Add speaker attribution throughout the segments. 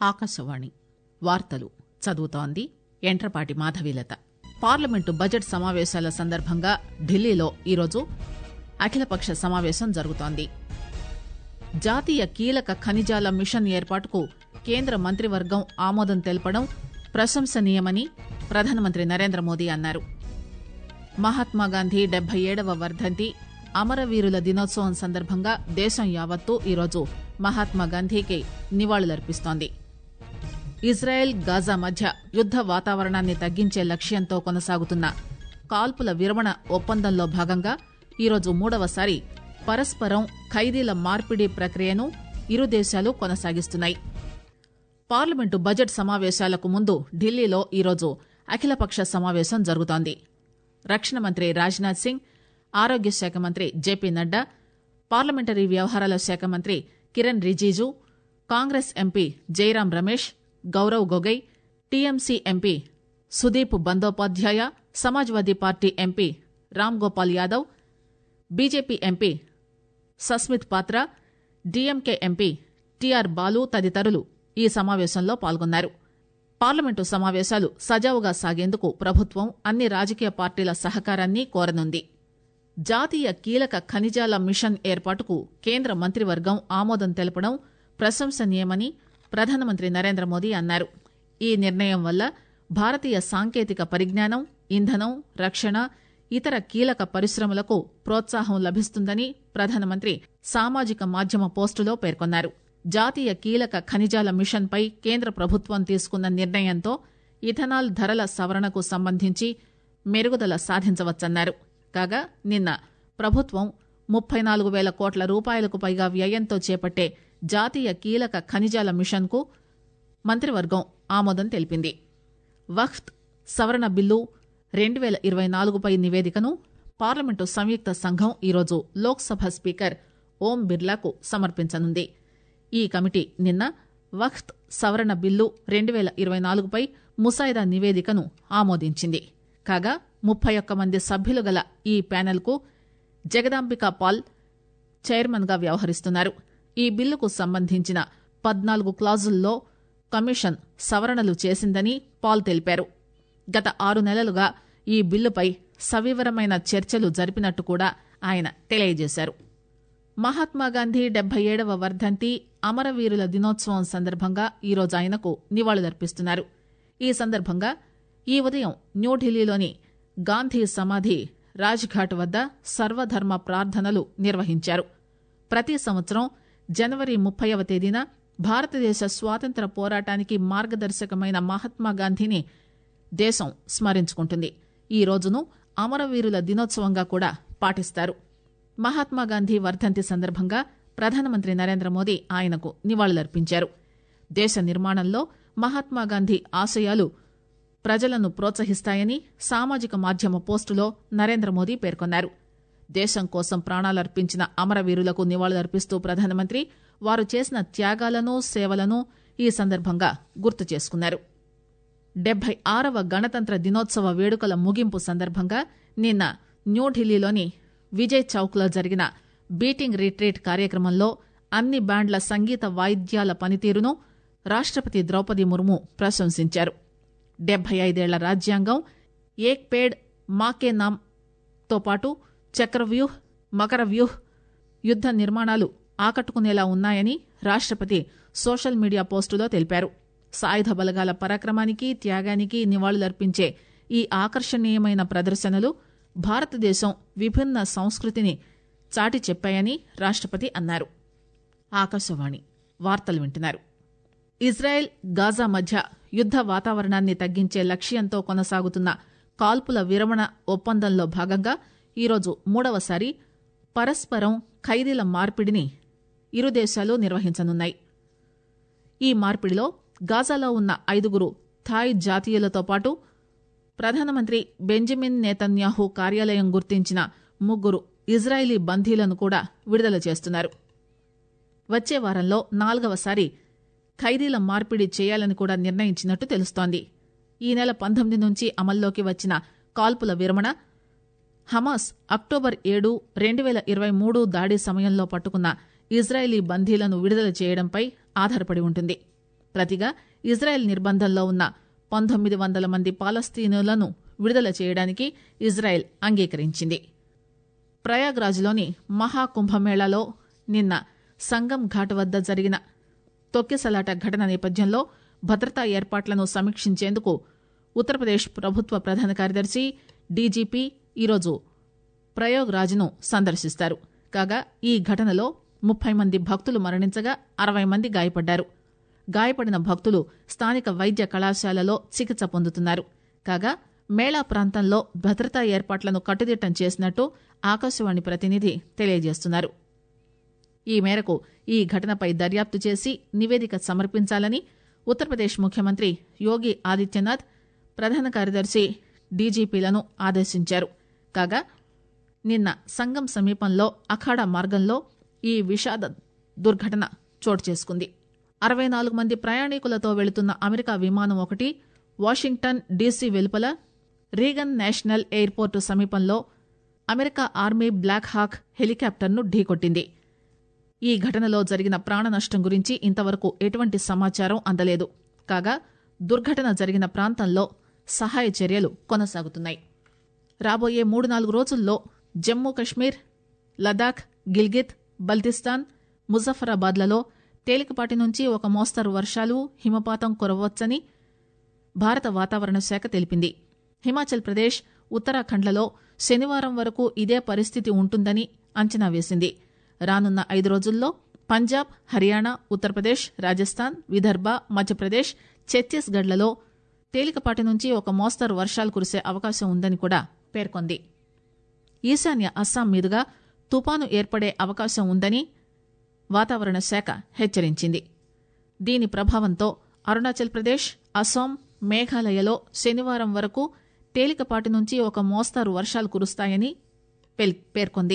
Speaker 1: ఆకాశవాణి వార్తలు చదువుతోంది ఎంట్రపాటి మాధవీలత పార్లమెంటు బడ్జెట్ సమావేశాల సందర్భంగా ఢిల్లీలో ఈరోజు అఖిలపక్ష సమావేశం జరుగుతోంది జాతీయ కీలక ఖనిజాల మిషన్ ఏర్పాటుకు కేంద్ర మంత్రివర్గం ఆమోదం తెలపడం ప్రశంసనీయమని ప్రధానమంత్రి నరేంద్ర మోదీ అన్నారు మహాత్మాగాంధీ డెబ్బై ఏడవ వర్ధంతి అమరవీరుల దినోత్సవం సందర్భంగా దేశం యావత్తూ ఈరోజు మహాత్మాగాంధీకి నివాళులర్పిస్తోంది ఇజ్రాయెల్ గాజా మధ్య యుద్ద వాతావరణాన్ని తగ్గించే లక్ష్యంతో కొనసాగుతున్న కాల్పుల విరమణ ఒప్పందంలో భాగంగా ఈరోజు మూడవసారి పరస్పరం ఖైదీల మార్పిడి ప్రక్రియను ఇరు దేశాలు కొనసాగిస్తున్నాయి పార్లమెంటు బడ్జెట్ సమావేశాలకు ముందు ఢిల్లీలో ఈరోజు అఖిలపక్ష సమావేశం జరుగుతోంది రక్షణ మంత్రి రాజ్నాథ్ సింగ్ ఆరోగ్య శాఖ మంత్రి జేపీ నడ్డా పార్లమెంటరీ వ్యవహారాల శాఖ మంత్రి Kiren Rijiju Congress MP Jairam Ramesh Gaurav Gogoi TMC MP Sudip Bandyopadhyay Samajwadi party MP Ram Gopal Yadav BJP MP Sasmit Patra DMK MP TR Balu తదితరులు ఈ సమావేశంలో పాల్గొన్నారు పార్లమెంటు సమావేశాలు సజావుగా సాగేందుకు ప్రభుత్వం అన్ని రాజకీయ పార్టీల సహకారాన్ని కోరనుంది జాతీయ కీలక ఖనిజాల మిషన్ ఏర్పాటుకు కేంద్ర మంత్రివర్గం ఆమోదం తెలపడం ప్రశంసనీయమని ప్రధానమంత్రి నరేంద్ర మోదీ అన్నారు ఈ నిర్ణయం వల్ల భారతీయ సాంకేతిక పరిజ్ఞానం ఇంధనం రక్షణ ఇతర కీలక పరిశ్రమలకు ప్రోత్సాహం లభిస్తుందని ప్రధానమంత్రి సామాజిక మాధ్యమ పోస్టులో పేర్కొన్నారు జాతీయ కీలక ఖనిజాల మిషన్పై కేంద్ర ప్రభుత్వం తీసుకున్న నిర్ణయంతో ఇథనాల్ ధరల సవరణకు సంబంధించి మెరుగుదల సాధించవచ్చన్నారు కాగా నిన్న ప్రభుత్వం ముప్పై నాలుగు వేల కోట్ల రూపాయలకు పైగా వ్యయంతో చేపట్టే జాతీయ కీలక ఖనిజాల మిషన్కు మంత్రివర్గం ఆమోదం తెలిపింది వక్ఫ్ సవరణ బిల్లు రెండు వేల ఇరవై నాలుగుపై నివేదికను పార్లమెంటు సంయుక్త సంఘం ఈరోజు లోక్సభ స్పీకర్ ఓం బిర్లాకు సమర్పించనుంది ఈ కమిటీ నిన్న వక్ఫ్ సవరణ బిల్లు రెండు వేల ఇరవై నాలుగుపై ముసాయిదా నివేదికను ఆమోదించింది కాగా ముప్పై ఒక్క మంది సభ్యులు గల ఈ ప్యానెల్కు జగదాంబికా పాల్ చైర్మన్ గా వ్యవహరిస్తున్నారు ఈ బిల్లుకు సంబంధించిన పద్నాలుగు క్లాజుల్లో కమిషన్ సవరణలు చేసిందని పాల్ తెలిపారు గత ఆరు నెలలుగా ఈ బిల్లుపై సవివరమైన చర్చలు జరిపినట్టు కూడా ఆయన తెలియజేశారు మహాత్మాగాంధీ డెబ్బై ఏడవ వర్ధంతి అమరవీరుల దినోత్సవం సందర్భంగా ఈరోజు ఆయనకు నివాళులర్పిస్తున్నారు ఈ సందర్భంగా ఈ ఉదయం న్యూఢిల్లీలోని గాంధీ సమాధి రాజ్ఘాట్ వద్ద సర్వధర్మ ప్రార్థనలు నిర్వహించారు ప్రతి సంవత్సరం జనవరి ముప్పైవ తేదీన భారతదేశ స్వాతంత్ర పోరాటానికి మార్గదర్శకమైన మహాత్మాగాంధీని దేశం స్మరించుకుంటుంది ఈ రోజును అమరవీరుల దినోత్సవంగా కూడా పాటిస్తారు మహాత్మాగాంధీ వర్ధంతి సందర్భంగా ప్రధానమంత్రి నరేంద్ర మోదీ ఆయనకు నివాళులర్పించారు దేశ నిర్మాణంలో మహాత్మాగాంధీ ఆశయాలు ప్రజలను ప్రోత్సహిస్తాయని సామాజిక మాధ్యమ పోస్టులో నరేంద్ర మోదీ పేర్కొన్నారు దేశం కోసం ప్రాణాలర్పించిన అమరవీరులకు నివాళులర్పిస్తూ ప్రధానమంత్రి వారు చేసిన త్యాగాలను సేవలను ఈ సందర్భంగా గుర్తు చేసుకున్నారు డెబ్బై ఆరవ గణతంత్ర దినోత్సవ వేడుకల ముగింపు సందర్భంగా నిన్న న్యూఢిల్లీలోని విజయ్ చౌక్లో జరిగిన బీటింగ్ రిట్రీట్ కార్యక్రమంలో అన్ని బ్యాండ్ల సంగీత వాయిద్యాల పనితీరును రాష్టపతి ద్రౌపది ముర్ము ప్రశంసించారు డెబ్బై ఐదేళ్ల రాజ్యాంగం ఏక్ పేడ్ మాకే నామ్ తో పాటు చక్రవ్యూహ్ మకర వ్యూహ్ యుద్ద నిర్మాణాలు ఆకట్టుకునేలా ఉన్నాయని రాష్టపతి సోషల్ మీడియా పోస్టులో తెలిపారు సాయుధ బలగాల పరాక్రమానికి త్యాగానికి నివాళులర్పించే ఈ ఆకర్షణీయమైన ప్రదర్శనలు భారతదేశం విభిన్న సంస్కృతిని చాటి చెప్పాయని రాష్టపతి అన్నారు ఆకాశవాణి వార్తలు వింటున్నారు ఇజ్రాయెల్ గాజా మధ్య యుద్ద వాతావరణాన్ని తగ్గించే లక్ష్యంతో కొనసాగుతున్న కాల్పుల విరమణ ఒప్పందంలో భాగంగా ఈరోజు మూడవసారి పరస్పరం ఖైదీల మార్పిడిని ఇరు దేశాలు నిర్వహించనున్నాయి ఈ మార్పిడిలో గాజాలో ఉన్న ఐదుగురు థాయ్ జాతీయులతో పాటు ప్రధానమంత్రి బెంజమిన్ నేతన్యాహు కార్యాలయం గుర్తించిన ముగ్గురు ఇజ్రాయిలీ బందీలను కూడా విడుదల చేస్తున్నారు వచ్చే వారంలో నాలుగవసారి ఖైదీల మార్పిడి చేయాలని కూడా నిర్ణయించినట్టు తెలుస్తోంది ఈ నెల పంతొమ్మిది నుంచి అమల్లోకి వచ్చిన కాల్పుల విరమణ హమాస్ అక్టోబర్ ఏడు రెండు వేల ఇరవై మూడు దాడి సమయంలో పట్టుకున్న ఇజ్రాయిలీ బందీలను విడుదల చేయడంపై ఆధారపడి ఉంటుంది ప్రతిగా ఇజ్రాయెల్ నిర్బంధంలో ఉన్న పంతొమ్మిది వందల మంది పాలస్తీనులను విడుదల చేయడానికి ఇజ్రాయెల్ అంగీకరించింది ప్రయాగ్రాజ్లోని మహాకుంభమేళాలో నిన్న సంగం ఘాట్ వద్ద జరిగిన తొక్కిసలాట ఘటన నేపథ్యంలో భద్రతా ఏర్పాట్లను సమీక్షించేందుకు ఉత్తరప్రదేశ్ ప్రభుత్వ ప్రధాన కార్యదర్శి డీజీపీ ఈరోజు ప్రయోగ్రాజ్ను సందర్శిస్తారు కాగా ఈ ఘటనలో ముప్పై మంది భక్తులు మరణించగా అరవై మంది గాయపడ్డారు గాయపడిన భక్తులు స్థానిక వైద్య కళాశాలలో చికిత్స పొందుతున్నారు కాగా మేళా ప్రాంతంలో భద్రతా ఏర్పాట్లను కట్టుదిట్టం చేసినట్టు ఆకాశవాణి ప్రతినిధి తెలియజేస్తున్నారు ఈ మేరకు ఈ ఘటనపై దర్యాప్తు చేసి నివేదిక సమర్పించాలని ఉత్తరప్రదేశ్ ముఖ్యమంత్రి యోగి ఆదిత్యనాథ్ ప్రధాన కార్యదర్శి డీజీపీలను ఆదేశించారు కాగా నిన్న సంగం సమీపంలో అఖాడా మార్గంలో ఈ విషాద దుర్ఘటన చోటు చేసుకుంది అరవై నాలుగు మంది ప్రయాణికులతో వెళుతున్న అమెరికా విమానం ఒకటి వాషింగ్టన్ డీసీ వెలుపల రీగన్ నేషనల్ ఎయిర్పోర్టు సమీపంలో అమెరికా ఆర్మీ బ్లాక్ హాక్ హెలికాప్టర్ను ఢీకొట్టింది ఈ ఘటనలో జరిగిన ప్రాణ నష్టం గురించి ఇంతవరకు ఎటువంటి సమాచారం అందలేదు కాగా దుర్ఘటన జరిగిన ప్రాంతంలో సహాయ చర్యలు కొనసాగుతున్నాయి రాబోయే మూడు నాలుగు రోజుల్లో జమ్మూ కశ్మీర్ లదాఖ్ గిల్గిత్ బల్తిస్తాన్ ముజఫరాబాద్లలో తేలికపాటి నుంచి ఒక మోస్తరు వర్షాలు హిమపాతం కురవచ్చని భారత వాతావరణ శాఖ తెలిపింది హిమాచల్ ప్రదేశ్ ఉత్తరాఖండ్లలో శనివారం వరకు ఇదే పరిస్థితి ఉంటుందని అంచనా వేసింది రానున్న ఐదు రోజుల్లో పంజాబ్ హర్యానా ఉత్తరప్రదేశ్ రాజస్థాన్ విదర్భ మధ్యప్రదేశ్ ఛత్తీస్గఢ్లలో తేలికపాటి నుంచి ఒక మోస్తరు వర్షాలు కురిసే అవకాశం ఉందని కూడా పేర్కొంది ఈశాన్య అస్సాం మీదుగా తుపాను ఏర్పడే అవకాశం ఉందని వాతావరణ శాఖ హెచ్చరించింది దీని ప్రభావంతో అరుణాచల్ ప్రదేశ్ అస్సాం మేఘాలయలో శనివారం వరకు తేలికపాటి నుంచి ఒక మోస్తారు వర్షాలు కురుస్తాయని పేర్కొంది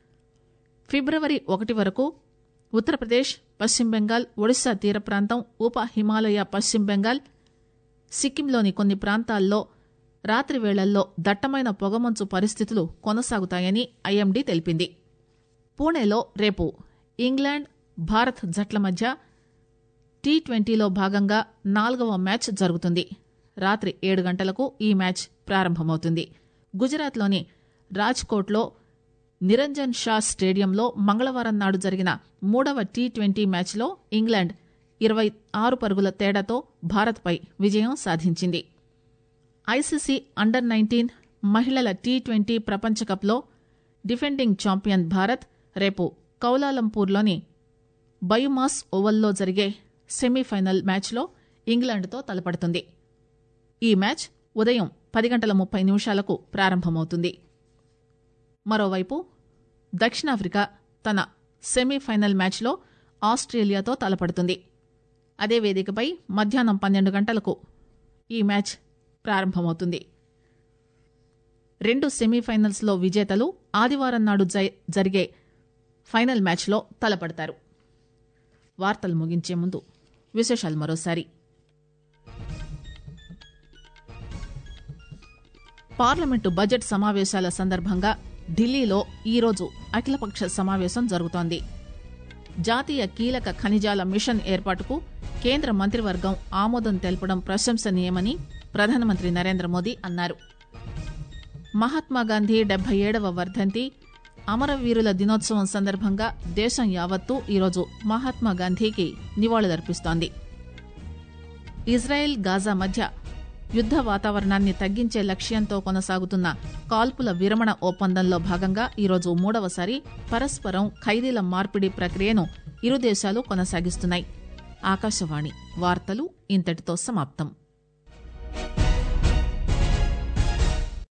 Speaker 1: ఫిబ్రవరి ఒకటి వరకు ఉత్తరప్రదేశ్ పశ్చిమ బెంగాల్ ఒడిశా తీర ప్రాంతం ఉప హిమాలయ పశ్చిమ బెంగాల్ సిక్కింలోని కొన్ని ప్రాంతాల్లో రాత్రి వేళల్లో దట్టమైన పొగమంచు పరిస్థితులు కొనసాగుతాయని ఐఎండీ తెలిపింది పూణేలో రేపు ఇంగ్లాండ్ భారత్ జట్ల మధ్య టీ ట్వంటీలో భాగంగా నాలుగవ మ్యాచ్ జరుగుతుంది రాత్రి ఏడు గంటలకు ఈ మ్యాచ్ ప్రారంభమవుతుంది గుజరాత్లోని రాజ్కోట్లో నిరంజన్ షా స్టేడియంలో మంగళవారం నాడు జరిగిన మూడవ టీ ట్వంటీ మ్యాచ్లో ఇంగ్లాండ్ ఇరవై ఆరు పరుగుల తేడాతో భారత్పై విజయం సాధించింది ఐసీసీ అండర్ నైన్టీన్ మహిళల టీ ట్వంటీ ప్రపంచకప్లో డిఫెండింగ్ ఛాంపియన్ భారత్ రేపు కౌలాలంపూర్లోని బయుమాస్ ఓవల్లో జరిగే సెమీఫైనల్ మ్యాచ్లో ఇంగ్లాండ్తో తలపడుతుంది ఈ మ్యాచ్ ఉదయం పది గంటల ముప్పై నిమిషాలకు ప్రారంభమవుతుంది మరోవైపు దక్షిణాఫ్రికా తన సెమీఫైనల్ మ్యాచ్లో ఆస్ట్రేలియాతో తలపడుతుంది అదే వేదికపై మధ్యాహ్నం పన్నెండు గంటలకు ఈ మ్యాచ్ ప్రారంభమవుతుంది రెండు సెమీఫైనల్స్లో విజేతలు ఆదివారం నాడు జరిగే ఫైనల్ మ్యాచ్లో తలపడతారు వార్తలు ముగించే ముందు విశేషాలు మరోసారి పార్లమెంటు బడ్జెట్ సమావేశాల సందర్భంగా ఢిల్లీలో ఈరోజు అఖిలపక్ష సమావేశం జరుగుతోంది జాతీయ కీలక ఖనిజాల మిషన్ ఏర్పాటుకు కేంద్ర మంత్రివర్గం ఆమోదం తెలపడం ప్రశంసనీయమని ప్రధానమంత్రి నరేంద్ర మోదీ అన్నారు మహాత్మాగాంధీ డెబ్బై ఏడవ వర్ధంతి అమరవీరుల దినోత్సవం సందర్భంగా దేశం యావత్తూ ఈరోజు మహాత్మాగాంధీకి నివాళులర్పిస్తోంది ఇజ్రాయెల్ గాజా మధ్య యుద్ద వాతావరణాన్ని తగ్గించే లక్ష్యంతో కొనసాగుతున్న కాల్పుల విరమణ ఒప్పందంలో భాగంగా ఈరోజు మూడవసారి పరస్పరం ఖైదీల మార్పిడి ప్రక్రియను ఇరు దేశాలు కొనసాగిస్తున్నాయి ఆకాశవాణి వార్తలు ఇంతటితో సమాప్తం